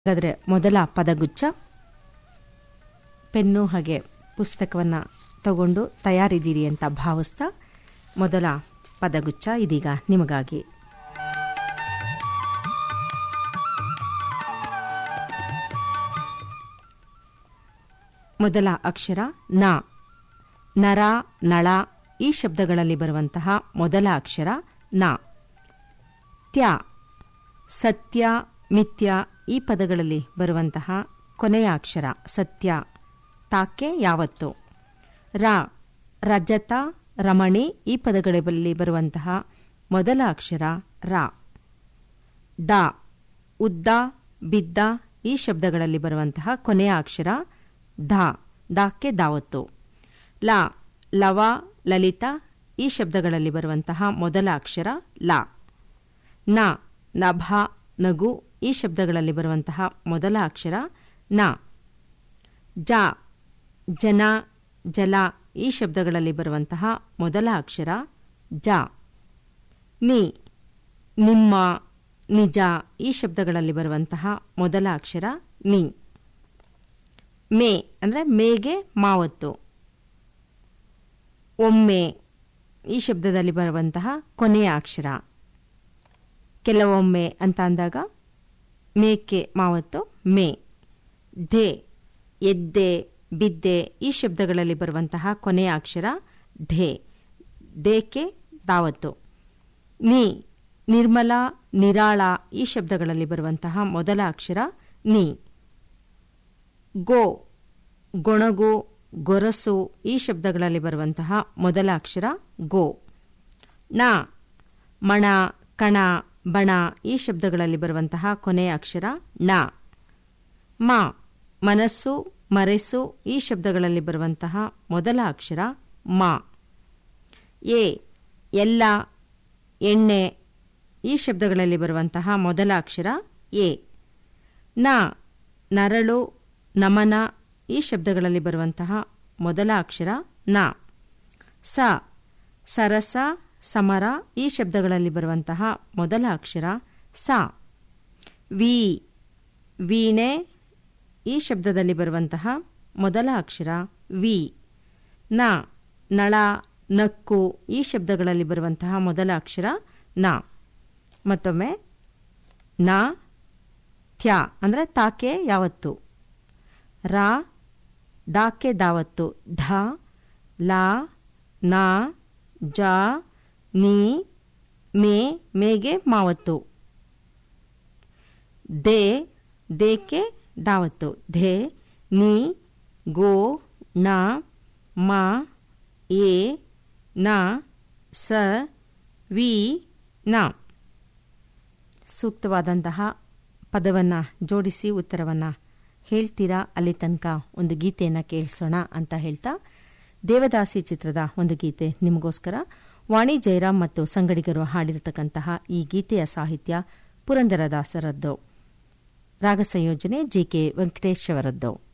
ಹಾಗಾದರೆ ಮೊದಲ ಪದಗುಚ್ಛ ಪೆನ್ನು ಹಾಗೆ ಪುಸ್ತಕವನ್ನು ತಗೊಂಡು ತಯಾರಿದ್ದೀರಿ ಅಂತ ಭಾವಿಸ್ತಾ ಮೊದಲ ಪದಗುಚ್ಛ ಇದೀಗ ನಿಮಗಾಗಿ ಮೊದಲ ಅಕ್ಷರ ನ ನರ ನಳ ಈ ಶಬ್ದಗಳಲ್ಲಿ ಬರುವಂತಹ ಮೊದಲ ಅಕ್ಷರ ನ ತ್ಯ ಸತ್ಯ ಮಿಥ್ಯ ಈ ಪದಗಳಲ್ಲಿ ಬರುವಂತಹ ಕೊನೆಯ ಅಕ್ಷರ ಸತ್ಯ ತಾಕೆ ಯಾವತ್ತು ರ ರಜತ ರಮಣಿ ಈ ಪದಗಳಲ್ಲಿ ಬರುವಂತಹ ಮೊದಲ ಅಕ್ಷರ ರ ದ ಉದ್ದ ಬಿದ್ದ ಈ ಶಬ್ದಗಳಲ್ಲಿ ಬರುವಂತಹ ಕೊನೆಯ ಅಕ್ಷರ ಧ ದಾಕ್ಕೆ ದಾವತ್ತು ಲ ಲವ ಲಲಿತ ಈ ಶಬ್ದಗಳಲ್ಲಿ ಬರುವಂತಹ ಮೊದಲ ಅಕ್ಷರ ಲ ನ ನಭ ನಗು ಈ ಶಬ್ದಗಳಲ್ಲಿ ಬರುವಂತಹ ಮೊದಲ ಅಕ್ಷರ ನ ಜ ಜನ ಜಲ ಈ ಶಬ್ದಗಳಲ್ಲಿ ಬರುವಂತಹ ಮೊದಲ ಅಕ್ಷರ ಜ ನಿ ನಿಮ್ಮ ನಿಜ ಈ ಶಬ್ದಗಳಲ್ಲಿ ಬರುವಂತಹ ಮೊದಲ ಅಕ್ಷರ ನಿ ಮೇ ಅಂದರೆ ಮೇಗೆ ಮಾವತ್ತು ಒಮ್ಮೆ ಈ ಶಬ್ದದಲ್ಲಿ ಬರುವಂತಹ ಕೊನೆಯ ಅಕ್ಷರ ಕೆಲವೊಮ್ಮೆ ಅಂತ ಅಂದಾಗ ಮೇಕೆ ಮಾವತ್ತು ಮೇ ಧೆ ಎದ್ದೆ ಬಿದ್ದೆ ಈ ಶಬ್ದಗಳಲ್ಲಿ ಬರುವಂತಹ ಕೊನೆಯ ಅಕ್ಷರ ಢೆ ದೇಕೆ ದಾವತ್ತು ನೀ ನಿರ್ಮಲ ನಿರಾಳ ಈ ಶಬ್ದಗಳಲ್ಲಿ ಬರುವಂತಹ ಮೊದಲ ಅಕ್ಷರ ನೀ ಗೋ ಗೊಣಗು ಗೊರಸು ಈ ಶಬ್ದಗಳಲ್ಲಿ ಬರುವಂತಹ ಮೊದಲ ಅಕ್ಷರ ಗೋ ಣ ಮಣ ಕಣ ಬಣ ಈ ಶಬ್ದಗಳಲ್ಲಿ ಬರುವಂತಹ ಕೊನೆಯ ಅಕ್ಷರ ಣ ಮ ಮನಸ್ಸು ಮರೆಸು ಈ ಶಬ್ದಗಳಲ್ಲಿ ಬರುವಂತಹ ಮೊದಲ ಅಕ್ಷರ ಮ ಎ ಎಲ್ಲ ಎಣ್ಣೆ ಈ ಶಬ್ದಗಳಲ್ಲಿ ಬರುವಂತಹ ಮೊದಲ ಅಕ್ಷರ ಎ ನ ನರಳು ನಮನ ಈ ಶಬ್ದಗಳಲ್ಲಿ ಬರುವಂತಹ ಮೊದಲ ಅಕ್ಷರ ನ ಸ ಸರಸ ಸಮರ ಈ ಶಬ್ದಗಳಲ್ಲಿ ಬರುವಂತಹ ಮೊದಲ ಅಕ್ಷರ ಸ ವಿ ವೀಣೆ ಈ ಶಬ್ದದಲ್ಲಿ ಬರುವಂತಹ ಮೊದಲ ಅಕ್ಷರ ವಿ ನ ನಳ ನಕ್ಕು ಈ ಶಬ್ದಗಳಲ್ಲಿ ಬರುವಂತಹ ಮೊದಲ ಅಕ್ಷರ ನ ಮತ್ತೊಮ್ಮೆ ನ ಥ್ಯ ಅಂದರೆ ತಾಕೆ ಯಾವತ್ತು ರ ದಾಕೆ ದಾವತ್ತು ಧ ಲಾ ನ ಜ ನೀ ಮೇ ಮೇಗೆ ಮಾವತ್ತು ದೇ ದೇಕೆ ದಾವತ್ತು ಧೆ ನೀ ಗೋ ನ ಮ ಎ ನ ಸ ವಿ ನ ಸೂಕ್ತವಾದಂತಹ ಪದವನ್ನು ಜೋಡಿಸಿ ಉತ್ತರವನ್ನು ಹೇಳ್ತೀರಾ ಅಲ್ಲಿ ತನಕ ಒಂದು ಗೀತೆಯನ್ನು ಕೇಳಿಸೋಣ ಅಂತ ಹೇಳ್ತಾ ದೇವದಾಸಿ ಚಿತ್ರದ ಒಂದು ಗೀತೆ ನಿಮಗೋಸ್ಕರ ವಾಣಿ ಜಯರಾಮ್ ಮತ್ತು ಸಂಗಡಿಗರು ಹಾಡಿರತಕ್ಕಂತಹ ಈ ಗೀತೆಯ ಸಾಹಿತ್ಯ ಪುರಂದರದಾಸರದ್ದು ರಾಗ ಸಂಯೋಜನೆ ಜಿಕೆ ವೆಂಕಟೇಶ್ ಅವರದ್ದು